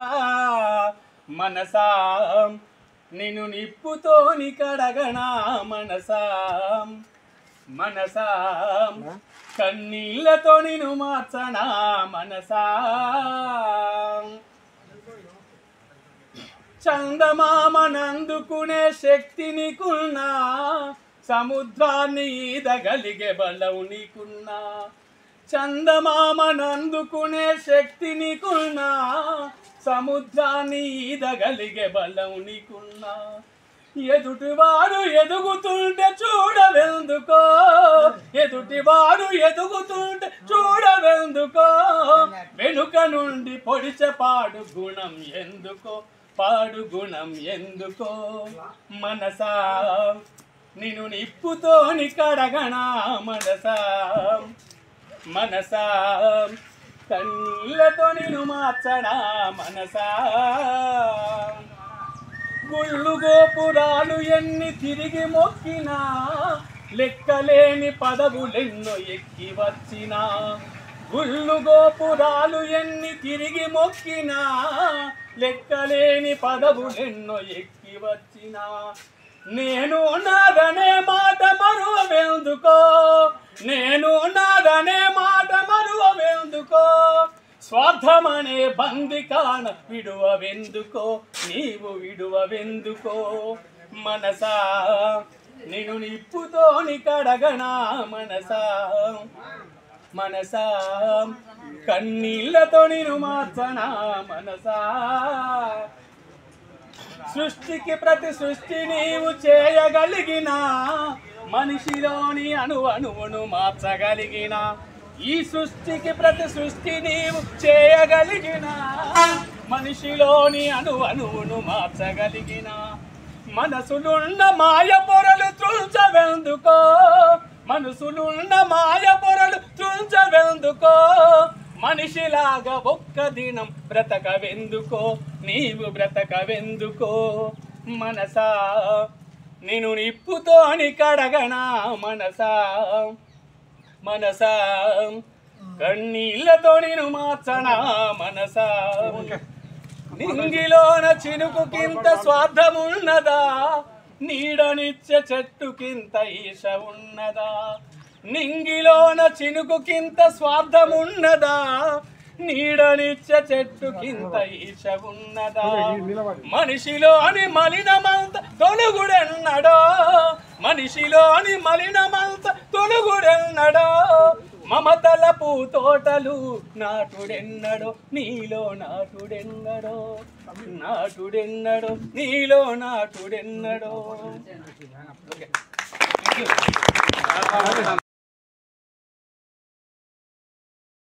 మనసా నిన్ను నిప్పుతోని కడగనా మనసా మనసా కన్నీళ్ళతో నిన్ను మార్చనా మనసా చందమామనందుకునే శక్తి నీకున్నా సముద్రాన్ని ఈదగలిగే బలవు నీకున్నా చందమామనందుకునే శక్తి నీకున్నా సముద్రాన్ని ఈదగలిగే బలం నీకున్నా ఎదుటివాడు ఎదుగుతుంటే చూడవెందుకో ఎదుటివాడు ఎదుగుతుంటే చూడవెందుకో వెనుక నుండి పొడిచ పాడు గుణం ఎందుకో పాడు గుణం ఎందుకో మనసా నిన్ను నిప్పుతోని కడగనా మనసా మనసా కళ్ళతో నేను మార్చడా మనసా గుళ్ళు గోపురాలు ఎన్ని తిరిగి మొక్కినా లెక్కలేని పదవులెన్నో ఎక్కి వచ్చినా గుళ్ళు గోపురాలు ఎన్ని తిరిగి మొక్కినా లెక్కలేని పదవులెన్నో ఎక్కి వచ్చినా నేను నాదనే మాట మరువెందుకో నేను నాదనే మాట మరువెందుకో స్వార్థమనే బందికాన విడువవెందుకో నీవు విడువవెందుకో మనసా నిన్ను నిప్పుతోని కడగనా మనసా మనసా కన్నీళ్ళతో నేను మార్చనా మనసా సృష్టికి ప్రతి సృష్టి నీవు చేయగలిగిన మనిషిలోని అణు అణువును మార్చగలిగిన ఈ సృష్టికి ప్రతి సృష్టి నీవు చేయగలిగిన మనిషిలోని అణు అణువును మార్చగలిగిన మనసులున్న మాయ పొరలు త్రుంచవెందుకో మనసులున్న మాయ పొరలు త్రుంచవెందుకో మనిషిలాగా ఒక్క దినం బ్రతకవెందుకో నీవు బ్రతకవెందుకో మనసా నేను నిప్పుతోని కడగనా మనసా మనసా కన్నీళ్ళతో నేను మార్చనా మనసా నింగిలోన చినుకుకింత స్వార్థమున్నదా నీడనిచ్చే చెట్టుకింత ఈశ ఉన్నదా నింగిలోన చినుకుకింత స్వార్థమున్నదా నీడనిచ్చే చెట్టుకింత ఈశ ఉన్నదా మనిషిలోని మలినమంత తొలుగుడెన్నడో మనిషిలోని మలినమంత తొలుగుడెన్నడో మమతల పూతోటలు నాటుడెన్నడో నీలో నాటుడెన్నడో నాటుడెన్నడో నీలో నాటుడెన్నడో ఓకే